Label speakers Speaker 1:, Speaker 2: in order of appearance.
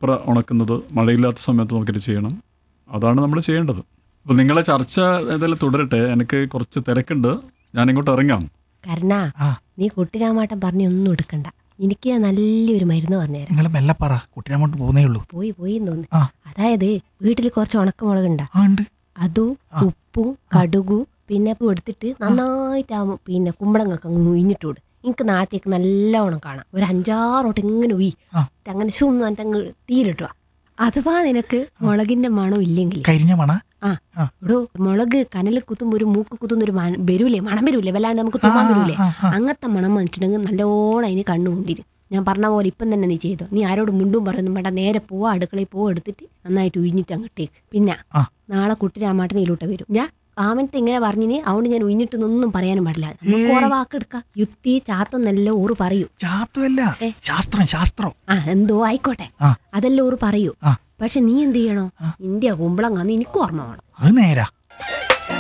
Speaker 1: കൊപ്ര ഉണക്കുന്നത് മഴയില്ലാത്ത സമയത്ത് നോക്കിയിട്ട് ചെയ്യണം അതാണ് നമ്മൾ ചെയ്യേണ്ടത് അപ്പോൾ നിങ്ങളെ ചർച്ച ഏതായാലും തുടരട്ടെ എനിക്ക് കുറച്ച് തിരക്കുണ്ട് ഞാൻ ഇങ്ങോട്ട് ഇറങ്ങാം
Speaker 2: കരുണ
Speaker 3: ആ.
Speaker 2: നീ കുട്ടിരാമാട്ടം പറഞ്ഞ് ഒന്നും എടുക്കണ്ട എനിക്ക് ഞാൻ നല്ലൊരു മരുന്ന് പറഞ്ഞുതരാം
Speaker 3: നിങ്ങൾ മെല്ലെ പറ കുട്ടിരാമോട്ട് പോകുന്നേ ഉള്ളൂ
Speaker 2: പോയി പോയി തോന്നി
Speaker 3: ആ.
Speaker 2: അതായത് വീട്ടിൽ കുറച്ച് ഉണക്കമുളകുണ്ടാ
Speaker 3: ആ ഉണ്ട്
Speaker 2: അതും
Speaker 3: ആ.
Speaker 2: ഉപ്പും കടുകും പിന്നെ ഇപ്പൊ എടുത്തിട്ട് നന്നായിട്ട് ആ പിന്നെ കുമ്പളങ്ങൊക്കെ അങ്ങ് ഉയിഞ്ഞിട്ട് വിടും എനിക്ക് നാട്ടിലേക്ക് നല്ലവണ്ണം കാണാം ഒരു അഞ്ചാറോട്ട് ഇങ്ങനെ ഉയി
Speaker 3: ആ.
Speaker 2: അങ്ങനെ ഷൂ എന്നിട്ട് അങ്ങ് തീരിട്ടുക അഥവാ നിനക്ക് മുളകിന്റെ മണം ഇല്ലെങ്കിൽ
Speaker 3: കരിഞ്ഞ മണ
Speaker 2: എടോ മുളക് കനലിൽ കുത്തുമ്പോ ഒരു മൂക്ക് കുത്തുന്ന ഒരു മണം വരൂലേ മണം വരൂലേ വല്ലാണ്ട് നമുക്ക് തുമ്മാൻ വരൂലേ അങ്ങനത്തെ മണം വന്നിട്ടുണ്ടെങ്കിൽ നല്ലോണം അതിന് കണ്ണുകൊണ്ടിരും ഞാൻ പറഞ്ഞ പോലെ ഇപ്പം തന്നെ നീ ചെയ്തോ നീ ആരോട് മുണ്ടും പറയുന്നു വേണ്ട നേരെ പോവാ അടുക്കളയിൽ പോവാ എടുത്തിട്ട് നന്നായിട്ട് ഉയിഞ്ഞിട്ട് അങ്ങോട്ടേക്ക് പിന്നെ
Speaker 3: ആ.
Speaker 2: നാളെ കുട്ടി രാമാട്ടൻ ഇതിലോട്ട് വരും ഞാൻ ആമനത്തെ ഇങ്ങനെ പറഞ്ഞിന് അതുകൊണ്ട് ഞാൻ ഉയിഞ്ഞിട്ടൊന്നും പറയാനും പാടില്ല നമുക്ക്
Speaker 3: ഏയ്.
Speaker 2: ഓരോ വാക്കെടുക്കാം യുക്തി ചാത്തൊന്നല്ല ഓറ് പറയൂ
Speaker 3: ചാത്തുമല്ല
Speaker 2: ഏ.
Speaker 3: ശാസ്ത്രം ശാസ്ത്രം
Speaker 2: ആ എന്തോ ആയിക്കോട്ടെ
Speaker 3: ആ.
Speaker 2: അതെല്ലാം ഓറ് പറയൂ
Speaker 3: ആ.
Speaker 2: പക്ഷെ നീ എന്ത് ചെയ്യണോ
Speaker 3: ആ.
Speaker 2: ഇന്ത്യ കുമ്പളങ്ങാന്ന് എനിക്ക് ഓർമ്മ വേണം
Speaker 3: അത് നേരാ